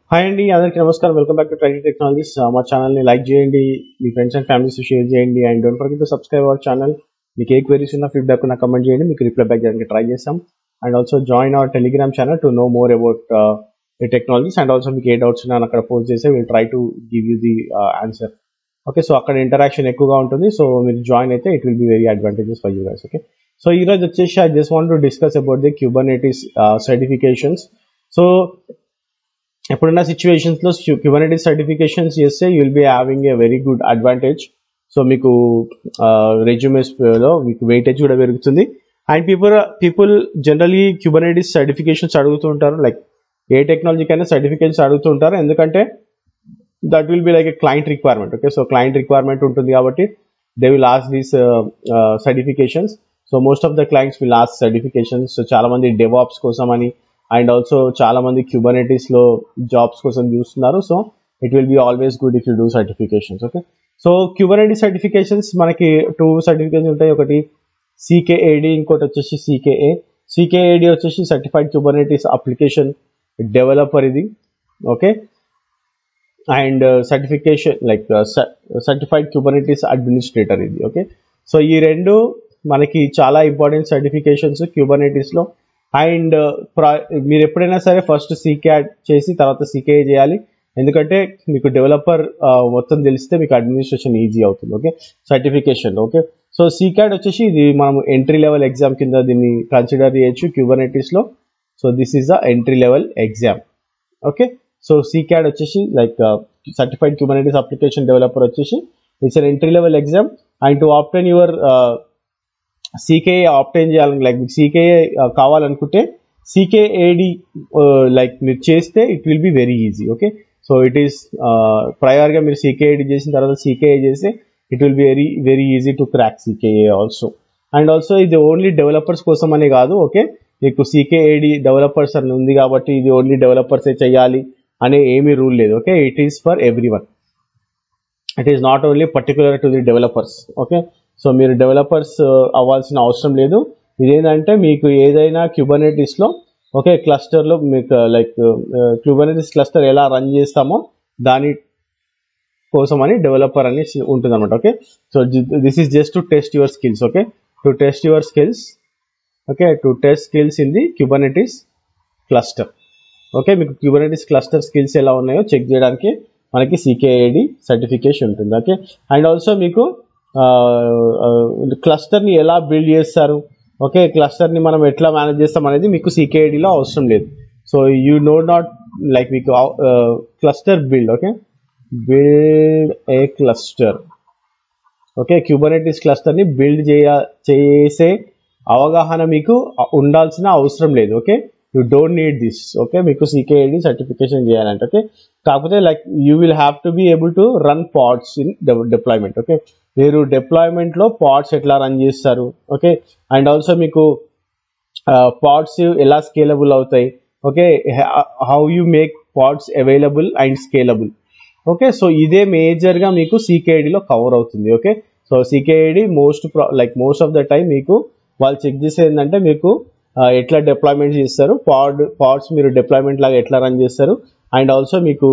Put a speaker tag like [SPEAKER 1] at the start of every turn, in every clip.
[SPEAKER 1] hi అండి అందరికీ నమస్కారం welcome back to Training Technologies మా ఛానల్ని లైక్ చేయండి మీ ఫ్రెండ్స్ అండ్ ఫ్యామిలీస్ షేర్ చేయండి and don't forget to subscribe our channel మీకు ఏ క్వెరీస్ ఉన్నా ఫీడ్బ్యాక్ ఉన్నా కమెంట్ చేయండి మీకు రిప్లై బ్యాక్ చేయడానికి ట్రై చేస్తాం and also join our Telegram channel to know more about the technologies and also మీకు ఏ డౌట్స్ ఉన్నా అక్కడ పోస్ట్ చేస్తే will try to give you the answer okay so అక్కడ ఇంటరాక్షన్ ఎక్కువగా ఉంటుంది సో మీరు జాయిన్ అయితే it will be very advantages for you guys okay so ఈ రోజు వచ్చేసి I just want to discuss about the Kubernetes certifications so ఎప్పుడైనా situations లో క్యూబర్నెటిస్ సర్టిఫికేషన్స్ చేస్తే you will be having a very good advantage so మీకు resumes లో మీకు weightage కూడా పెరుగుతుంది and people people generally Kubernetes certifications అడుగుతూ ఉంటారు లైక్ ఏ టెక్నాలజీకైనా సర్టిఫికేషన్స్ అడుగుతూ ఉంటారు ఎందుకంటే that will be like a client requirement okay so client requirement ఉంటుంది కాబట్టి they will ask these certifications so most of the clients will ask certifications so చాలా మంది డెవాప్స్ కోసం అని అండ్ ఆల్సో చాలా మంది క్యూబర్నెటిస్ లో జాబ్స్ కోసం చూస్తున్నారు so it will be always good if you do certifications okay so Kubernetes certifications మనకి టూ సర్టిఫికేషన్స్ ఉంటాయి ఒకటి సికేఏడి ఇంకోటి వచ్చేసి సికేఏ సికేఏడి వచ్చేసి సర్టిఫైడ్ క్యూబర్నెటిస్ అప్లికేషన్ డెవలపర్ ఇది okay and certification like certified Kubernetes administrator ఇది ఓకే సో ఈ రెండు మనకి చాలా ఇంపార్టెంట్ సర్టిఫికేషన్స్ క్యూబర్నెటిస్ లో అండ్ మీరు ఎప్పుడైనా సరే ఫస్ట్ సీక్యాట్ చేసి తర్వాత సీకే చేయాలి ఎందుకంటే మీకు డెవలపర్ మొత్తం తెలిస్తే మీకు అడ్మినిస్ట్రేషన్ ఈజీ అవుతుంది okay certification okay so CKAD వచ్చేసి ఇది మనం ఎంట్రీ లెవెల్ ఎగ్జామ్ కింద దీన్ని కన్సిడర్ చేయొచ్చు క్యూబర్నెటిస్ లో so this is the entry level exam okay so CKAD వచ్చేసి like certified Kubernetes application developer వచ్చేసి it's an entry level exam and to obtain your CKA obtain చేయాలని like మీకు CKA కావాలనుకుంటే CKAD like మీరు చేస్తే it will be very easy okay so it is ప్రయర్గా మీరు CKAD చేసిన తర్వాత సీకేఏ చేస్తే it will be very very easy to crack CKA also and also ఇది ఓన్లీ డెవలపర్స్ కోసం అనే కాదు ఓకే మీకు సీకేఏడి డెవలపర్స్ అని ఉంది కాబట్టి ఇది ఓన్లీ డెవలపర్సే చేయాలి అనే ఏమీ రూల్ లేదు okay it is for everyone it is not only particular to the developers okay so మీరు డెవలపర్స్ అవ్వాల్సిన అవసరం లేదు ఇదేంటంటే మీకు ఏదైనా క్యూబర్నెటిస్ లో ఓకే క్లస్టర్ లో మీకు లైక్ క్యూబర్నెటిస్ క్లస్టర్ ఎలా రన్ చేస్తామో దాని కోసం అని డెవలపర్ అని ఉంటుంది అనమాట okay so this is just to test your skills okay to test your skills okay to test skills in the Kubernetes cluster okay మీకు క్యూబర్నెటిస్ క్లస్టర్ స్కిల్స్ ఎలా ఉన్నాయో చెక్ చేయడానికి మనకి సికేఐడి సర్టిఫికేషన్ ఉంటుంది ఓకే అండ్ ఆల్సో మీకు క్లస్టర్ని ఎలా build చేస్తారు ఓకే క్లస్టర్ని మనం ఎట్లా మేనేజ్ చేస్తాం అనేది మీకు సికేఐడిలో అవసరం లేదు so you know not like మీకు cluster build okay build a cluster okay Kubernetes క్లస్టర్ని బిల్డ్ చేయ చేసే అవగాహన మీకు ఉండాల్సిన అవసరం లేదు okay you don't need this okay మీకు సీకేఐడి సర్టిఫికేషన్ చేయాలంటే ఓకే కాకపోతే like you will have to be able to run pods in deployment okay మీరు డిప్లాయ్మెంట్ లో పాడ్స్ ఎట్లా రన్ చేస్తారు ఓకే అండ్ ఆల్సో మీకు పాడ్స్ ఎలా స్కేలబుల్ అవుతాయి okay how you make pods available and scalable okay so ఇదే major గా మీకు సీకేఐడిలో కవర్ అవుతుంది okay so CKAD most like most of the time మీకు వాళ్ళు చెక్ చేసేది ఏంటంటే మీకు ఎట్లా డిప్లాయ్మెంట్ చేస్తారు పాడ్ పాడ్స్ మీరు డిప్లాయ్మెంట్ లాగా ఎట్లా రన్ చేస్తారు అండ్ ఆల్సో మీకు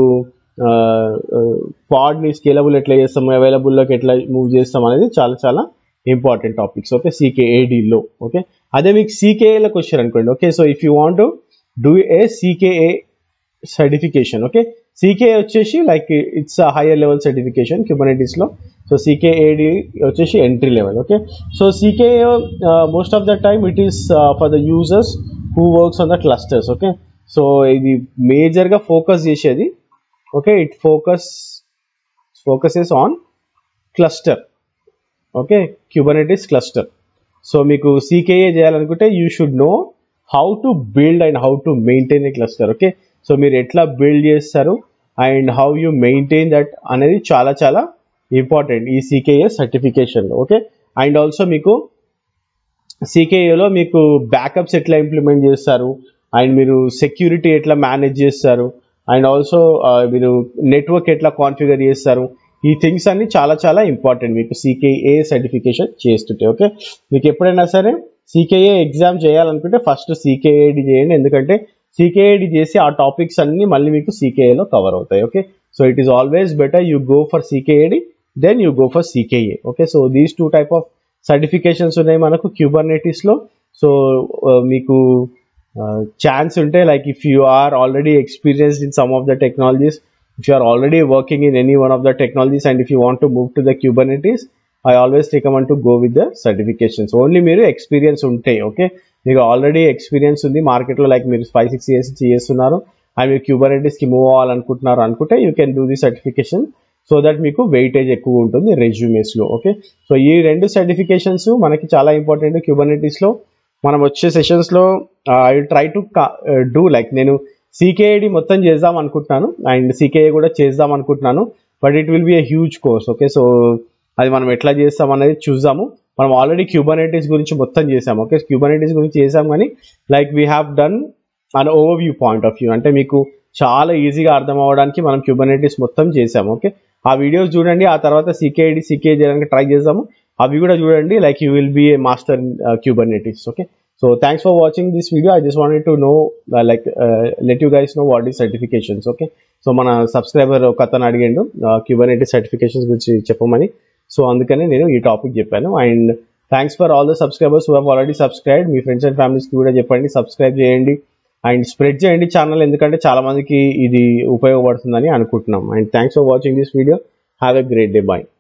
[SPEAKER 1] పాడ్ని స్కేలబుల్ ఎట్లా చేస్తాం అవైలబుల్లోకి ఎట్లా మూవ్ చేస్తాం అనేది చాలా చాలా ఇంపార్టెంట్ టాపిక్స్ ఓకే సీకేఏడిలో ఓకే అదే మీకు సీకేఏలోకి వచ్చారు అనుకోండి okay so if you want do a CKA certification okay CKA వచ్చేసి like it's higher level certification Kubernetes లో సో సీకేఏడి వచ్చేసి entry level okay so CKA most of the time it is for the users who works on the clusters okay so ఇది major గా focus చేసేది ఓకే it focus focuses on cluster okay Kubernetes cluster so మీకు CKA చేయాలనుకుంటే you should know how to build and how to maintain a cluster okay so మీరు ఎట్లా build చేస్తారు and how you maintain that అనేది చాలా చాలా ఇంపార్టెంట్ ఈ CKA certification okay and also మీకు సీకేఏలో మీకు బ్యాకప్స్ ఎట్లా ఇంప్లిమెంట్ చేస్తారు అండ్ మీరు సెక్యూరిటీ ఎట్లా మేనేజ్ చేస్తారు అండ్ ఆల్సో మీరు నెట్వర్క్ ఎట్లా కాన్ఫిగర్ చేస్తారు ఈ థింగ్స్ అన్ని చాలా చాలా ఇంపార్టెంట్ మీకు సీకేఏ సర్టిఫికేషన్ చేస్తుంటే ఓకే మీకు ఎప్పుడైనా సరే సీకేఏ ఎగ్జామ్ చేయాలనుకుంటే ఫస్ట్ సీకేఏడి చేయండి ఎందుకంటే సీకేఐడి చేసి ఆ టాపిక్స్ అన్ని మళ్ళీ మీకు సీకేఏలో కవర్ అవుతాయి okay so it is always better you go for CKAD then you go for CKA okay so these two type of certifications ఉన్నాయి మనకు క్యూబర్నెటీస్లో సో మీకు ఛాన్స్ ఉంటే like if you are already experienced in some of the technologies if you are already working in any one of the technologies and if you want to move to the kubernetes i always recommend to go with the certifications only మీరు experience ఉంటే okay మీకు already experience ఉంది మార్కెట్లో like మీరు five six years చేస్తున్నారు and మీరు క్యూబర్నెటీస్కి move అవ్వాలనుకుంటున్నారు అనుకుంటే you can do the certification so that మీకు వెయిటేజ్ ఎక్కువ ఉంటుంది రెజ్యూమేస్లో ఓకే సో ఈ రెండు సర్టిఫికేషన్స్ మనకి చాలా ఇంపార్టెంట్ క్యూబర్నెటీస్లో మనం వచ్చే సెషన్స్లో I try to do like నేను సీకేఐడి మొత్తం చేద్దాం అనుకుంటున్నాను అండ్ సీకేఐ కూడా చేద్దాం అనుకుంటున్నాను but it will be a huge course okay so అది మనం ఎట్లా చేస్తాం అనేది చూద్దాము మనం ఆల్రెడీ క్యూబర్నైటిస్ గురించి మొత్తం చేసాం ఓకే క్యూబర్నైటిస్ గురించి చేసాం కానీ like we have done an overview point of view అంటే మీకు చాలా ఈజీగా అర్థం అవ్వడానికి మనం క్యూబర్నైటిస్ మొత్తం చేసాం ఓకే ఆ వీడియోస్ చూడండి ఆ తర్వాత సీకేఐడి సీకేఐ చేయడానికి ట్రై చేద్దాము అవి కూడా చూడండి like you will be a master in Kubernetes okay so thanks for watching this video i just wanted to know uh, like uh, let you guys know what is certifications okay so మన subscriber ఒక అతను అడిగిండు క్యూబర్నెటీ certifications గురించి చెప్పమని so అందుకని నేను ఈ topic చెప్పాను and thanks for all the subscribers who already subscribe మీ ఫ్రెండ్స్ అండ్ ఫ్యామిలీస్కి కూడా చెప్పండి సబ్స్క్రైబ్ చేయండి అండ్ స్ప్రెడ్ చేయండి ఛానల్ ఎందుకంటే చాలా మందికి ఇది ఉపయోగపడుతుందని అనుకుంటున్నాం and thanks for watching this video have a great day bye